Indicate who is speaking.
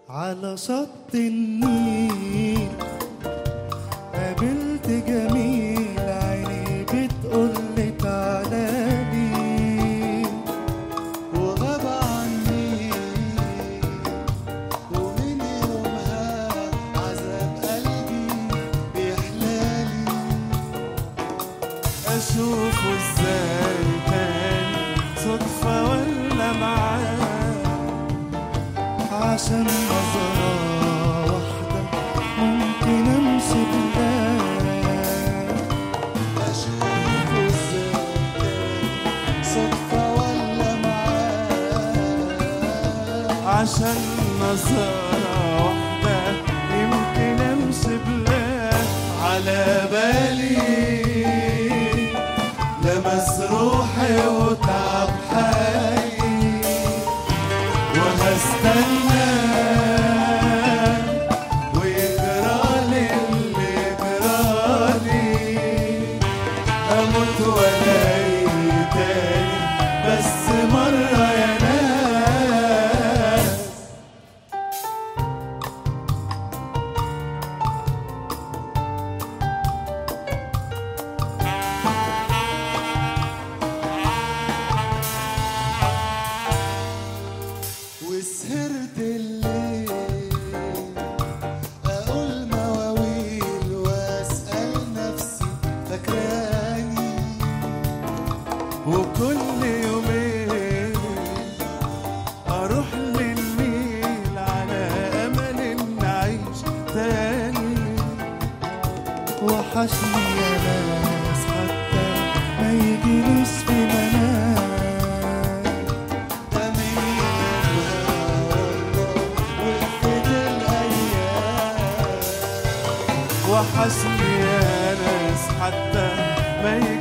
Speaker 1: على شط النيل قابلت جميل عيني بتقول لي تعالى لي وغاب عني ومن يومها عذاب قلبي بيحلالي اشوفه ازاي تاني صدفة ولا معاه عشان نظرة واحدة ممكن امشي بلاد اشوفه ازاي تاني صدفة ولا معاه عشان نظرة واحدة يمكن امشي بلاد على بالي لمس روحي وتعب حالي وهستنى ويجرالي اللي يجرالي اموت والاقي تاني بس مرة يا ناس وسهرت الليل اقول مواويل واسال نفسي فاكراني وكل يومين اروح للنيل على امل ان اعيش تاني وحشني يا ناس حتى ما يجيليش في منام وحشني يا ناس حتى ما